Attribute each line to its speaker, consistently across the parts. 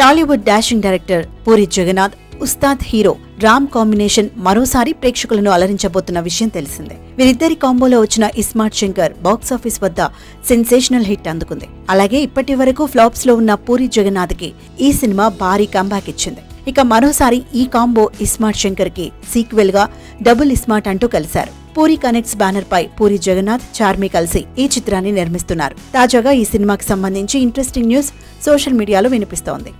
Speaker 1: Tollywood dashing director Puri Jagannath ఉస్తాద్ hero Ram combination మరోసారి ప్రేక్షకులను అలరించబోతున్న విషయం తెలిసిందే వీరిద్దరి కాంబోలో వచ్చిన ఇస్మార్ట్ శంకర్ బాక్సాఫీస్ వద్ద సెన్సేషనల్ హిట్ అందుకుంది అలాగే ఇప్పటి వరకు ఫ్లాప్స్ లో ఉన్న పూరి జగన్నాథ్ కి ఈ సినిమా భారీ కంబ్యాక్ ఇచ్చింది ఇక మరోసారి ఈ కాంబో ఇస్మార్ట్ శంకర్ కి సీక్వెల్ గా డబుల్ ఇస్మార్ట్ అంటూ కలిశారు పూరి కనెక్ట్స్ బ్యానర్ పై పూరి జగన్నాథ్ చార్మి కలిసి ఈ చిత్రాన్ని నిర్మిస్తున్నారు తాజాగా ఈ సినిమాకి సంబంధించి ఇంట్రెస్టింగ్ న్యూస్ సోషల్ మీడియాలో వినిపిస్తోంది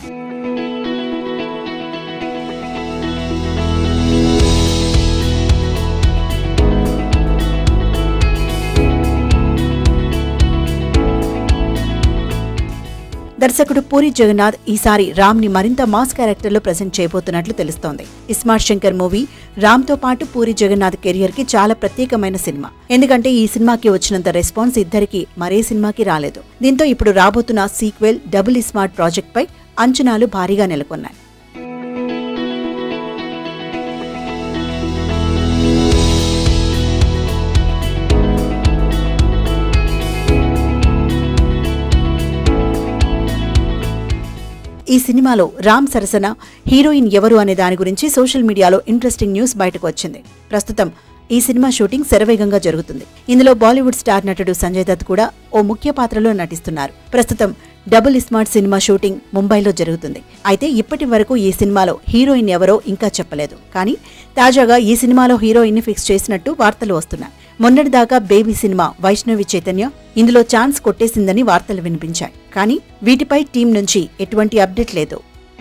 Speaker 1: దర్శకుడు పూరి జగన్నాథ్ ఈసారి రామ్ ని మరింత మాస్ క్యారెక్టర్లో ప్రజెంట్ చేయబోతున్నట్లు తెలుస్తోంది ఇస్మార్ట్ శంకర్ మూవీ రామ్ తో పాటు పూరి జగన్నాథ్ కెరియర్ కి చాలా ప్రత్యేకమైన సినిమా ఎందుకంటే ఈ సినిమాకి వచ్చినంత రెస్పాన్స్ ఇద్దరికి మరే సినిమాకి రాలేదు దీంతో ఇప్పుడు రాబోతున్న సీక్వెల్ డబుల్ ఇస్మార్ట్ ప్రాజెక్ట్ పై అంచనాలు భారీగా నెలకొన్నాయి ఈ సినిమాలో రామ్ సరసన హీరోయిన్ ఎవరు అనే దాని గురించి సోషల్ మీడియాలో ఇంట్రెస్టింగ్ న్యూస్ బయటకు వచ్చింది ప్రస్తుతం ఈ సినిమా షూటింగ్ శరవేగంగా జరుగుతుంది ఇందులో బాలీవుడ్ స్టార్ నటుడు సంజయ్ దత్ కూడా ఓ ముఖ్య పాత్రలో నటిస్తున్నారు ప్రస్తుతం డబుల్ స్మార్ట్ సినిమా షూటింగ్ ముంబైలో జరుగుతుంది అయితే ఇప్పటి వరకు ఈ సినిమాలో హీరోయిన్ ఎవరో ఇంకా చెప్పలేదు కానీ తాజాగా ఈ సినిమాలో హీరోయిన్ ని ఫిక్స్ చేసినట్టు వార్తలు వస్తున్నాయి మొన్నటిదాకా బేబీ సినిమా వైష్ణవి చైతన్య ఇందులో ఛాన్స్ కొట్టేసిందని వార్తలు వినిపించాయి కానీ వీటిపై టీం నుంచి ఎటువంటి అప్డేట్ లేదు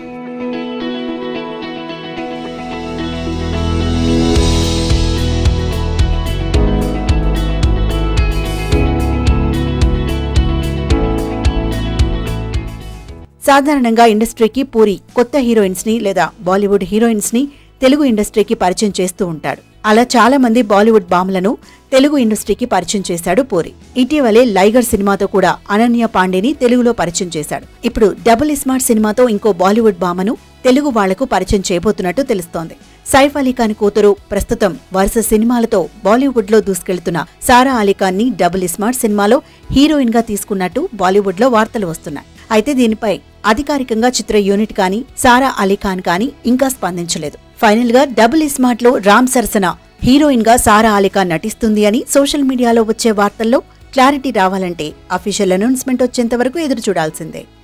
Speaker 1: సాధారణంగా ఇండస్ట్రీకి పూరి కొత్త హీరోయిన్స్ ని లేదా బాలీవుడ్ హీరోయిన్స్ ని తెలుగు ఇండస్ట్రీకి పరిచయం చేస్తూ ఉంటాడు అలా చాలా మంది బాలీవుడ్ బాములను తెలుగు ఇండస్ట్రీకి పరిచయం చేశాడు పూరి ఇటీవలే లైగర్ సినిమాతో కూడా అనన్య పాండేని తెలుగులో పరిచయం చేశాడు ఇప్పుడు డబుల్ స్మార్ట్ సినిమాతో ఇంకో బాలీవుడ్ బామను తెలుగు వాళ్లకు పరిచయం చేయబోతున్నట్టు తెలుస్తోంది సైఫ్ అలీ ఖాన్ కూతురు ప్రస్తుతం వరుస సినిమాలతో బాలీవుడ్ లో దూసుకెళ్తున్న సారా అలీ ఖాన్ ని డబుల్ స్మార్ట్ సినిమాలో హీరోయిన్ గా తీసుకున్నట్టు బాలీవుడ్ లో వార్తలు వస్తున్నాయి అయితే దీనిపై అధికారికంగా చిత్ర యూనిట్ కానీ సారా అలీ ఖాన్ కానీ ఇంకా స్పందించలేదు ఫైనల్ గా డబుల్ స్మార్ట్ లో రామ్ సరసన హీరోయిన్ గా సారా అలీ ఖాన్ నటిస్తుంది అని సోషల్ మీడియాలో వచ్చే వార్తల్లో క్లారిటీ రావాలంటే అఫీషియల్ అనౌన్స్మెంట్ వచ్చేంత వరకు ఎదురు చూడాల్సిందే